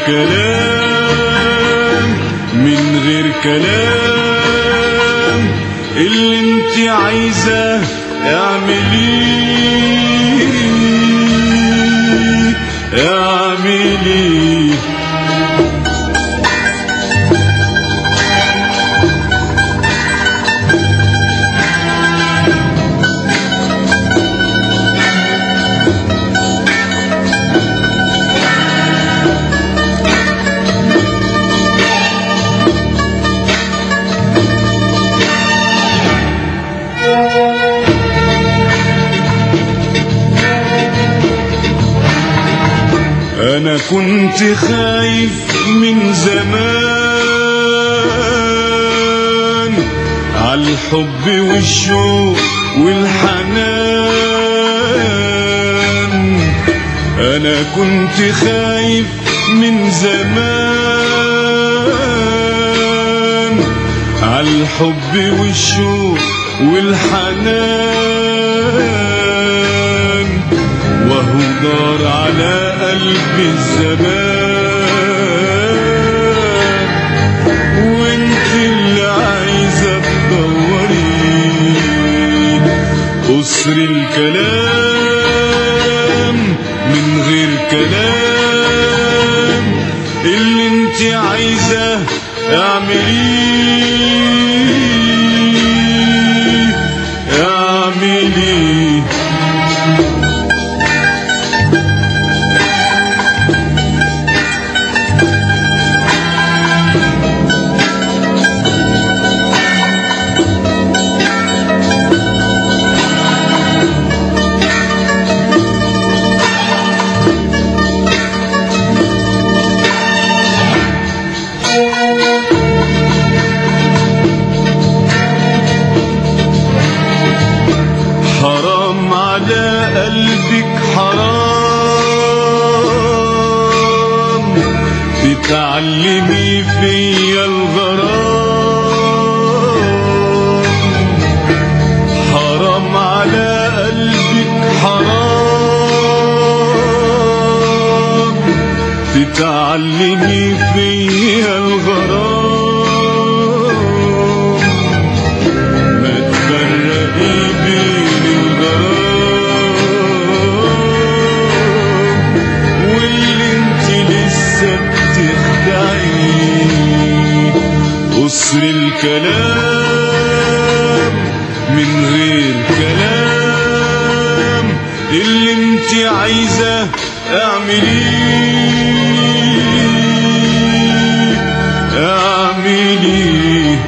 الكلام من غير كلام اللي انت عايزاه اعمليه اعمليه انا كنت خايف من زمان عالحب والشوق والحنان انا كنت خايف من زمان عالحب والشوق والحنان وهو دار على قلبي الزمان وانت اللي عايزة تدوري قصر الكلام من غير كلام اللي انت عايزة اعمليه اعمليه حرام على قلبك حرام تتعلمي فيا الغرام حرام على قلبك حرام تتعلمي فيا الغرام ما تفرقي بين الغرام واللي انت لسه بتخدعيه قصر الكلام من غير كلام اللي انت عايزة اعمليه اعمليه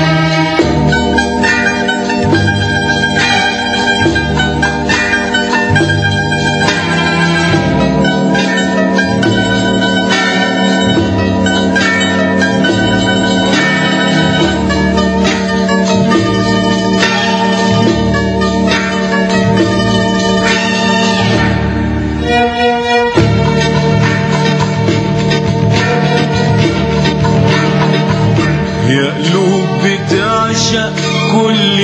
يا قلوب بتعشق كل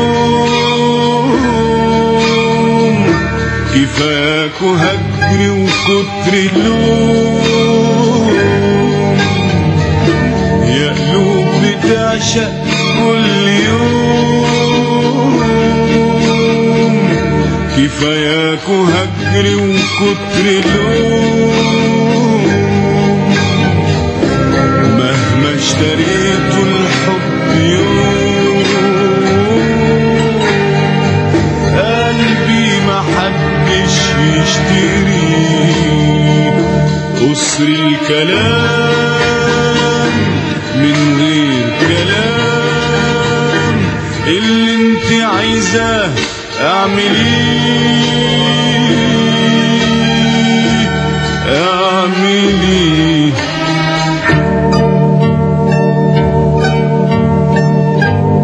يوم كفاك وهجري وكتر اللوم يا قلوب بتعشق كل يوم كفاياك وهجري وكتر اللوم مهما اشتريت الحب يوم قلبي ما حدش يشتري قصر الكلام من غير كلام اللي انت عايزاه اعمليه اعمليه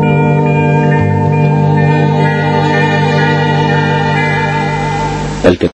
الكتاب